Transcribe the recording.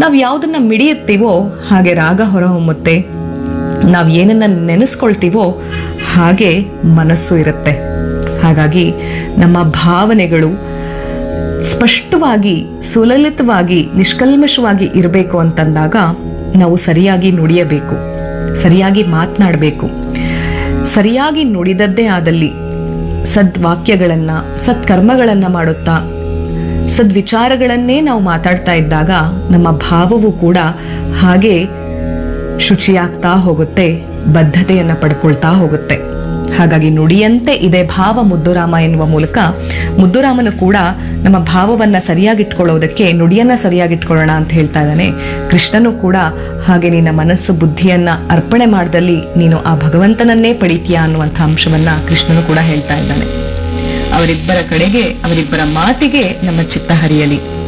ನಾವು ಯಾವುದನ್ನ ಮಿಡಿಯುತ್ತೀವೋ ಹಾಗೆ ರಾಗ ಹೊರಹೊಮ್ಮುತ್ತೆ ನಾವು ಏನನ್ನ ನೆನೆಸ್ಕೊಳ್ತೀವೋ ಹಾಗೆ ಮನಸ್ಸು ಇರುತ್ತೆ ಹಾಗಾಗಿ ನಮ್ಮ ಭಾವನೆಗಳು ಸ್ಪಷ್ಟವಾಗಿ ಸುಲಲಿತವಾಗಿ ನಿಷ್ಕಲ್ಮಶವಾಗಿ ಇರಬೇಕು ಅಂತಂದಾಗ ನಾವು ಸರಿಯಾಗಿ ನುಡಿಯಬೇಕು ಸರಿಯಾಗಿ ಮಾತನಾಡಬೇಕು ಸರಿಯಾಗಿ ನುಡಿದದ್ದೇ ಆದಲ್ಲಿ ಸದ್ವಾಕ್ಯಗಳನ್ನು ಸತ್ಕರ್ಮಗಳನ್ನು ಮಾಡುತ್ತಾ ಸದ್ವಿಚಾರಗಳನ್ನೇ ನಾವು ಮಾತಾಡ್ತಾ ಇದ್ದಾಗ ನಮ್ಮ ಭಾವವು ಕೂಡ ಹಾಗೆ ಶುಚಿಯಾಗ್ತಾ ಹೋಗುತ್ತೆ ಬದ್ಧತೆಯನ್ನು ಪಡ್ಕೊಳ್ತಾ ಹೋಗುತ್ತೆ ಹಾಗಾಗಿ ನುಡಿಯಂತೆ ಇದೆ ಭಾವ ಮುದ್ದುರಾಮ ಎನ್ನುವ ಮೂಲಕ ಮುದ್ದುರಾಮನು ಕೂಡ ನಮ್ಮ ಭಾವವನ್ನ ಸರಿಯಾಗಿಟ್ಕೊಳ್ಳೋದಕ್ಕೆ ನುಡಿಯನ್ನ ಸರಿಯಾಗಿಟ್ಕೊಳ್ಳೋಣ ಅಂತ ಹೇಳ್ತಾ ಇದ್ದಾನೆ ಕೃಷ್ಣನು ಕೂಡ ಹಾಗೆ ನಿನ್ನ ಮನಸ್ಸು ಬುದ್ಧಿಯನ್ನ ಅರ್ಪಣೆ ಮಾಡ್ದಲ್ಲಿ ನೀನು ಆ ಭಗವಂತನನ್ನೇ ಪಡಿತೀಯ ಅನ್ನುವಂಥ ಅಂಶವನ್ನ ಕೃಷ್ಣನು ಕೂಡ ಹೇಳ್ತಾ ಇದ್ದಾನೆ ಅವರಿಬ್ಬರ ಕಡೆಗೆ ಅವರಿಬ್ಬರ ಮಾತಿಗೆ ನಮ್ಮ ಚಿತ್ತ ಹರಿಯಲಿ